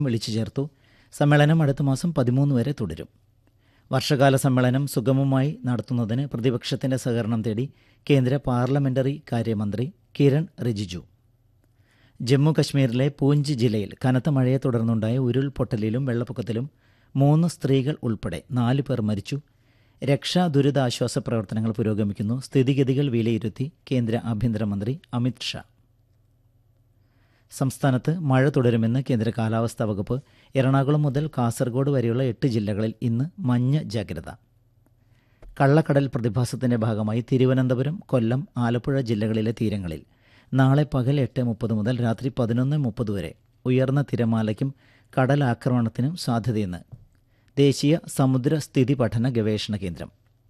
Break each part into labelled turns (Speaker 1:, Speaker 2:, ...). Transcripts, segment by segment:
Speaker 1: വിളിച്ചു ചേർത്തു സമ്മേളനം അടുത്ത മാസം പതിമൂന്ന് വരെ തുടരും വർഷകാല സമ്മേളനം സുഗമമായി നടത്തുന്നതിന് പ്രതിപക്ഷത്തിന്റെ സഹകരണം തേടി കേന്ദ്ര പാർലമെന്ററി കാര്യമന്ത്രി കിരൺ റിജിജു ജമ്മു കശ്മീരിലെ പൂഞ്ച് ജില്ലയിൽ കനത്ത മഴയെ തുടർന്നുണ്ടായ ഉരുൾപൊട്ടലിലും വെള്ളപ്പൊക്കത്തിലും മൂന്ന് സ്ത്രീകൾ ഉൾപ്പെടെ നാല് പേർ മരിച്ചു രക്ഷാ ദുരിതാശ്വാസ പ്രവർത്തനങ്ങൾ പുരോഗമിക്കുന്നു സ്ഥിതിഗതികൾ വിലയിരുത്തി കേന്ദ്ര ആഭ്യന്തരമന്ത്രി അമിത് ഷാ സംസ്ഥാനത്ത് മഴ തുടരുമെന്ന് കേന്ദ്ര കാലാവസ്ഥാ വകുപ്പ് എറണാകുളം മുതൽ കാസർഗോഡ് വരെയുള്ള എട്ട് ജില്ലകളിൽ ഇന്ന് മഞ്ഞ ജാഗ്രത കള്ളക്കടൽ പ്രതിഭാസത്തിന്റെ ഭാഗമായി തിരുവനന്തപുരം കൊല്ലം ആലപ്പുഴ ജില്ലകളിലെ തീരങ്ങളിൽ നാളെ പകൽ എട്ട് മുപ്പത് മുതൽ രാത്രി പതിനൊന്ന് മുപ്പത് വരെ ഉയർന്ന തിരമാലയ്ക്കും കടലാക്രമണത്തിനും സാധ്യതയെന്ന് ദേശീയ സമുദ്ര സ്ഥിതി പഠന ഗവേഷണ കേന്ദ്രം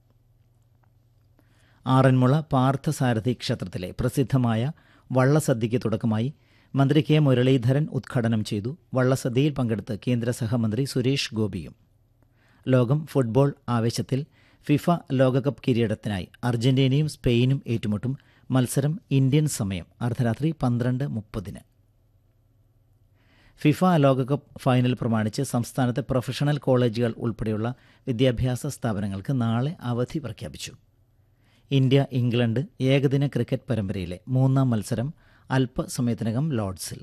Speaker 1: ആറന്മുള പാർത്ഥസാരഥി ക്ഷേത്രത്തിലെ പ്രസിദ്ധമായ വള്ളസദ്യയ്ക്ക് തുടക്കമായി മന്ത്രി കെ മുരളീധരൻ ഉദ്ഘാടനം ചെയ്തു വള്ളസദ്യയിൽ പങ്കെടുത്ത് കേന്ദ്ര സഹമന്ത്രി സുരേഷ് ഗോപിയും ലോകം ഫുട്ബോൾ ആവേശത്തിൽ ഫിഫ ലോകകപ്പ് കിരീടത്തിനായി അർജന്റീനയും സ്പെയിനും ഏറ്റുമുട്ടും മത്സരം ഇന്ത്യൻ സമയം അർദ്ധരാത്രി പന്ത്രണ്ട് മുപ്പതിന് ഫിഫ ലോകകപ്പ് ഫൈനൽ പ്രമാണിച്ച് സംസ്ഥാനത്തെ പ്രൊഫഷണൽ കോളേജുകൾ ഉൾപ്പെടെയുള്ള വിദ്യാഭ്യാസ സ്ഥാപനങ്ങൾക്ക് നാളെ അവധി പ്രഖ്യാപിച്ചു ഇന്ത്യ ഇംഗ്ലണ്ട് ഏകദിന ക്രിക്കറ്റ് പരമ്പരയിലെ മൂന്നാം മത്സരം അല്പസമയത്തിനകം ലോർഡ്സിൽ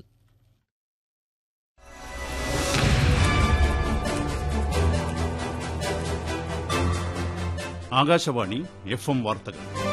Speaker 2: ആകാശവാണി എഫ് എം വാർത്തകൾ